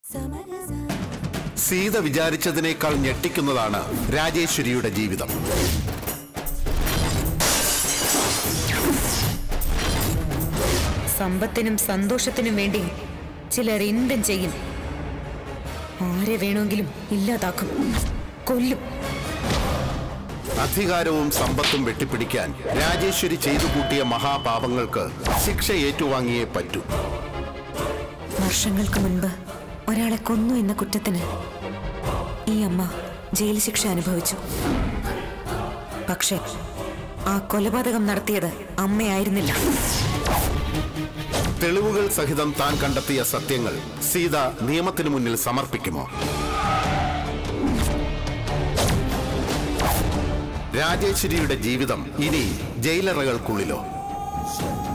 സീത വിചാരിച്ചതിനേക്കാൾ ഞെട്ടിക്കുന്നതാണ് രാജേശ്വരിയുടെ ജീവിതം സമ്പത്തിനും സന്തോഷത്തിനും വേണ്ടി ചിലർ എന്തും ചെയ്യും ആരെ വേണമെങ്കിലും ഇല്ലാതാക്കും കൊല്ലും അധികാരവും സമ്പത്തും വെട്ടിപ്പിടിക്കാൻ രാജേശ്വരി ചെയ്തു കൂട്ടിയ മഹാപാപങ്ങൾക്ക് ശിക്ഷ ഏറ്റുവാങ്ങിയേ പറ്റൂ വർഷങ്ങൾക്ക് മുൻപ് ഒരാളെ കൊന്നു എന്ന കുറ്റത്തിന് ഈ അമ്മ ജയിൽ ശിക്ഷ അനുഭവിച്ചു പക്ഷേ ആ കൊലപാതകം നടത്തിയത് അമ്മയായിരുന്നില്ല തെളിവുകൾ സഹിതം താൻ കണ്ടെത്തിയ സത്യങ്ങൾ സീത നിയമത്തിനു മുന്നിൽ സമർപ്പിക്കുമോ രാജേശ്വരിയുടെ ജീവിതം ഇനി ജയിലറകൾക്കുള്ളിലോ